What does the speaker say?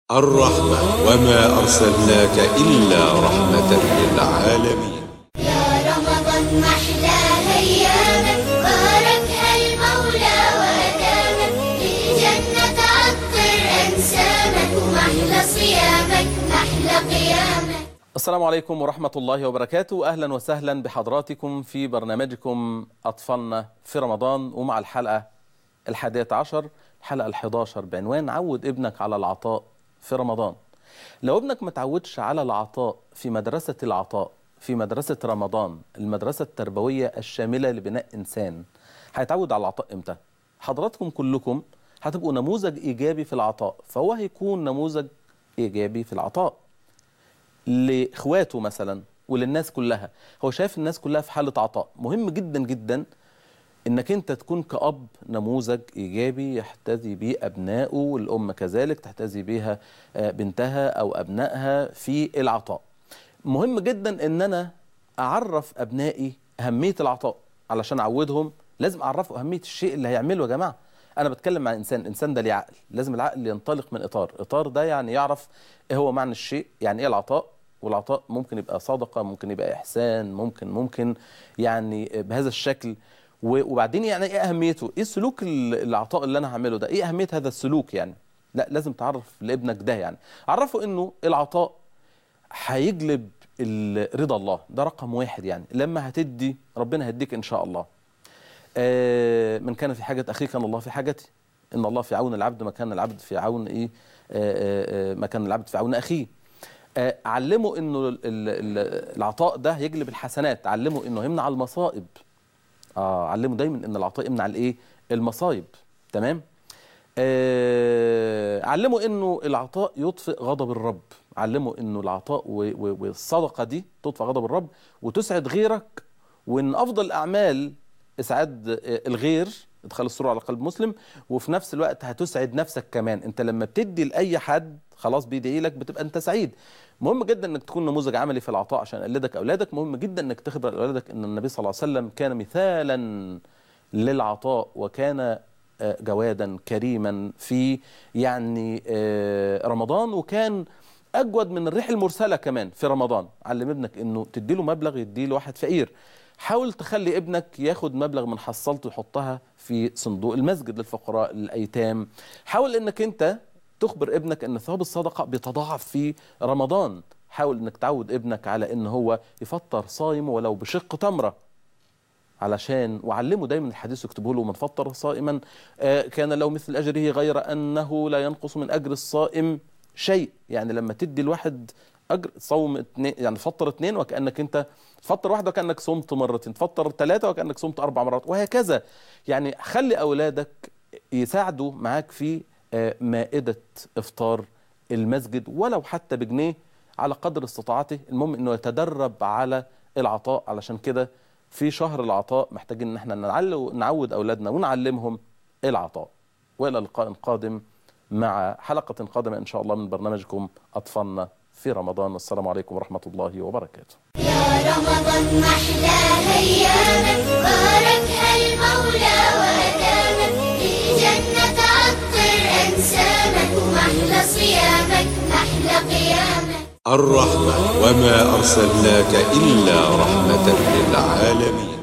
الرحمة وما أرسلناك إلا رحمة للعالمين يا رمضان محلى أيامك باركها المولى وأدامك للجنة عطر أنسامك ومحلى صيامك محلى قيامك السلام عليكم ورحمة الله وبركاته أهلا وسهلا بحضراتكم في برنامجكم أطفالنا في رمضان ومع الحلقة الحادية عشر الحلقة الحداشر بعنوان عود ابنك على العطاء في رمضان لو ابنك ما تعودش على العطاء في مدرسة العطاء في مدرسة رمضان المدرسة التربوية الشاملة لبناء إنسان هيتعود على العطاء إمتى؟ حضراتكم كلكم هتبقوا نموذج إيجابي في العطاء فهو هيكون نموذج إيجابي في العطاء لاخواته مثلا وللناس كلها هو شايف الناس كلها في حاله عطاء مهم جدا جدا انك انت تكون كأب نموذج ايجابي يحتذي به ابنائه والام كذلك تحتذي بها آه، بنتها او ابنائها في العطاء مهم جدا ان انا اعرف ابنائي اهميه العطاء علشان اعودهم لازم اعرفه اهميه الشيء اللي هيعمله يا جماعه انا بتكلم مع انسان الانسان ده ليه عقل لازم العقل ينطلق من اطار اطار ده يعني يعرف ايه هو معنى الشيء يعني ايه العطاء والعطاء ممكن يبقى صدقه ممكن يبقى احسان ممكن ممكن يعني بهذا الشكل و- وبعدين يعني ايه اهميته ايه سلوك ال- العطاء اللي انا هعمله ده ايه اهميه هذا السلوك يعني لا لازم تعرف لابنك ده يعني عرفه انه العطاء هيجلب ال- رضا الله ده رقم واحد يعني لما هتدي ربنا هيديك ان شاء الله آه، من كان في حاجة أخيه كان الله في حاجتي إن الله في عون العبد ما كان العبد في عون إيه آه، آه، آه، ما كان العبد في عون أخيه آه، علمه إنه ال- ال- العطاء ده يجلب الحسنات علمه إنه يمنع المصائب آه علمه دايما إن العطاء يمنع الإيه المصايب تمام آه، علمه إنه العطاء يطفئ غضب الرب علمه إنه العطاء و- و- والصدقة دي تطفئ غضب الرب وتسعد غيرك وإن أفضل الأعمال اسعاد الغير ادخال السرور على قلب مسلم وفي نفس الوقت هتسعد نفسك كمان انت لما بتدي لاي حد خلاص بيدعي لك بتبقى انت سعيد مهم جدا انك تكون نموذج عملي في العطاء عشان يقلدك اولادك مهم جدا انك تخبر اولادك ان النبي صلى الله عليه وسلم كان مثالا للعطاء وكان آه، جوادا كريما في يعني آه، رمضان وكان اجود من الريح المرسله كمان في رمضان علم ابنك انه تديله مبلغ يديله واحد فقير حاول تخلي ابنك ياخد مبلغ من حصلته يحطها في صندوق المسجد للفقراء للايتام حاول انك انت تخبر ابنك ان ثواب الصدقه بيتضاعف في رمضان حاول انك تعود ابنك على ان هو يفطر صايم ولو بشق تمره علشان وعلمه دايما الحديث يكتبه له من فطر صائما آه، كان له مثل اجره غير انه لا ينقص من اجر الصائم شيء يعني لما تدي الواحد اجر صوم اتنين يعني فطر اتنين وكانك انت تفطر واحده وكانك صمت مرتين تفطر ثلاثه وكانك صمت اربع مرات وهكذا يعني خلي اولادك يساعدوا معاك في آه، مائده افطار المسجد ولو حتى بجنيه على قدر استطاعته المهم انه يتدرب على العطاء علشان كده في شهر العطاء محتاجين ان احنا نعلو نعود اولادنا ونعلمهم العطاء والى لقاء قادم مع حلقه قادمه ان شاء الله من برنامجكم اطفالنا في رمضان والسلام عليكم ورحمه الله وبركاته يا رمضان محلى أيامك باركها المولى وأدامك للجنة عطر أنسامك ومحلى صيامك محلى قيامك الرحمة وما أرسلناك إلا رحمة للعالمين